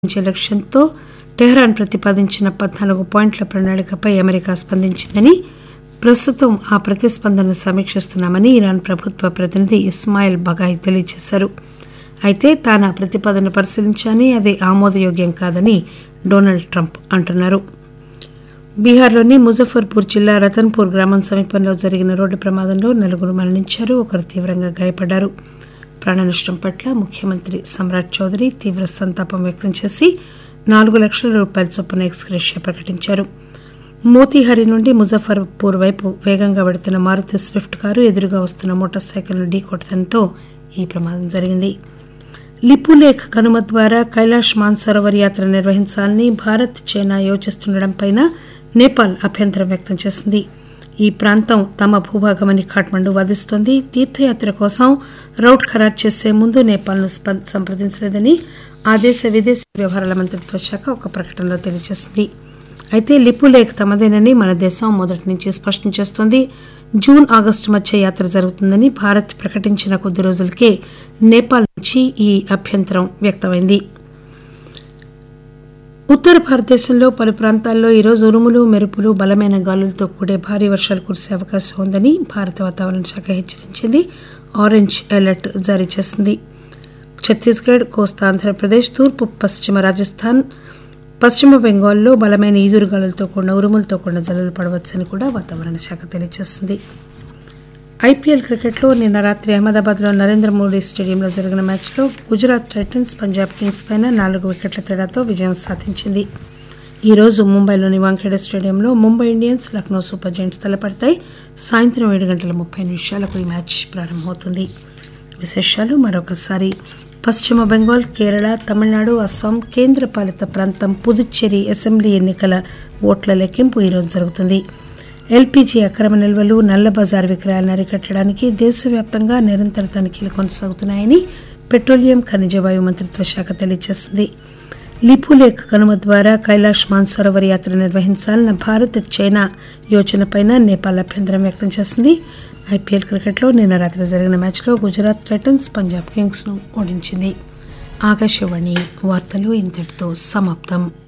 నిర్వహించే లక్ష్యంతో టెహ్రాన్ ప్రతిపాదించిన పద్నాలుగు పాయింట్ల ప్రణాళికపై అమెరికా స్పందించిందని ప్రస్తుతం ఆ ప్రతిస్పందనను సమీక్షిస్తున్నామని ఇరాన్ ప్రభుత్వ ప్రతినిధి ఇస్మాయిల్ బగాయ్ తెలియజేశారు అయితే తాను ఆ ప్రతిపాదనను పరిశీలించాని అది ఆమోదయోగ్యం కాదని డొనాల్డ్ ట్రంప్ అంటున్నారు బీహార్లోని ముజఫర్పూర్ జిల్లా రతన్పూర్ గ్రామం సమీపంలో జరిగిన రోడ్డు ప్రమాదంలో నలుగురు మరణించారు ఒకరు తీవ్రంగా గాయపడ్డారు ప్రాణనష్టం పట్ల ముఖ్యమంత్రి సమ్రాట్ చౌదరి తీవ్ర సంతాపం వ్యక్తం చేసి నాలుగు లక్షల రూపాయల చొప్పున ఎక్స్గ్రేషియా ప్రకటించారు మోతీహరి నుండి ముజఫర్పూర్ వైపు వేగంగా వెడుతున్న మారుతి స్విఫ్ట్ కారు ఎదురుగా వస్తున్న మోటార్ సైకిల్ను ఢీకొట్టడంతో ఈ ప్రమాదం జరిగింది లిపులేఖ్ కనుమ ద్వారా కైలాష్ మాన్సరోవర్ యాత్ర నిర్వహించాలని భారత్ చైనా యోచిస్తుండటంపై నేపాల్ అభ్యంతరం వ్యక్తం చేసింది ఈ ప్రాంతం తమ భూభాగమని ఖాట్మండు వాదిస్తోంది తీర్థయాత్ర కోసం రౌట్ ఖరారు చేసే ముందు నేపాల్ను స్ప- సంప్రదించలేదని ఆ దేశ విదేశీ వ్యవహారాల మంత్రిత్వ శాఖ ఒక ప్రకటనలో తెలియజేసింది అయితే లిపులేఖ్ తమదేనని మన దేశం మొదటి నుంచి స్పష్టం చేస్తోంది జూన్ ఆగస్టు మధ్య యాత్ర జరుగుతుందని భారత్ ప్రకటించిన కొద్ది రోజులకే నేపాల్ నుంచి ఈ అభ్యంతరం వ్యక్తమైంది ఉత్తర భారతదేశంలో పలు ప్రాంతాల్లో ఈరోజు ఉరుములు మెరుపులు బలమైన గాలులతో కూడే భారీ వర్షాలు కురిసే అవకాశం ఉందని భారత వాతావరణ శాఖ హెచ్చరించింది ఆరెంజ్ అలర్ట్ జారీ చేసింది ఛత్తీస్గఢ్ కోస్తా ఆంధ్రప్రదేశ్ తూర్పు పశ్చిమ రాజస్థాన్ పశ్చిమ బెంగాల్లో బలమైన ఈదురుగాలులతో కూడిన ఉరుములతో కూడిన జల్లులు పడవచ్చని కూడా వాతావరణ శాఖ తెలియజేసింది ఐపీఎల్ క్రికెట్లో నిన్న రాత్రి అహ్మదాబాద్లో నరేంద్ర మోడీ స్టేడియంలో జరిగిన మ్యాచ్లో గుజరాత్ టైటన్స్ పంజాబ్ కింగ్స్ పైన నాలుగు వికెట్ల తేడాతో విజయం సాధించింది ఈ రోజు ముంబైలోని వాంఖేడే స్టేడియంలో Mumbai Indians Lucknow super giants తలపడతాయి సాయంత్రం ఏడు గంటల ముప్పై నిమిషాలకు ఈ మ్యాచ్ ప్రారంభమవుతుంది విశేషాలు మరొకసారి పశ్చిమ బెంగాల్ కేరళ తమిళనాడు అస్సాం కేంద్రపాలిత ప్రాంతం పుదుచ్చేరి అసెంబ్లీ ఎన్నికల ఓట్ల లెక్కింపు ఈరోజు జరుగుతుంది ఎల్పీజీ అక్రమ నిల్వలు నల్ల బజార్ విక్రయాలను అరికట్టడానికి దేశవ్యాప్తంగా నిరంతర తనిఖీలు కొనసాగుతున్నాయని పెట్రోలియం ఖనిజ వాయు మంత్రిత్వ శాఖ తెలియజేసింది లిపులేఖ్ కనుమ ద్వారా కైలాష్ మాన్సరోవర్ యాత్ర నిర్వహించాలన్న భారత్ చైనా యోచనపై నేపాల్ అభ్యంతరం వ్యక్తం చేసింది ఐపీఎల్ క్రికెట్లో నిన్న రాత్రి జరిగిన మ్యాచ్లో గుజరాత్ టైటన్స్ పంజాబ్ కింగ్స్ను ఓడించింది ఆకాశవాణి వార్తలు ఇంతటితో సమాప్తం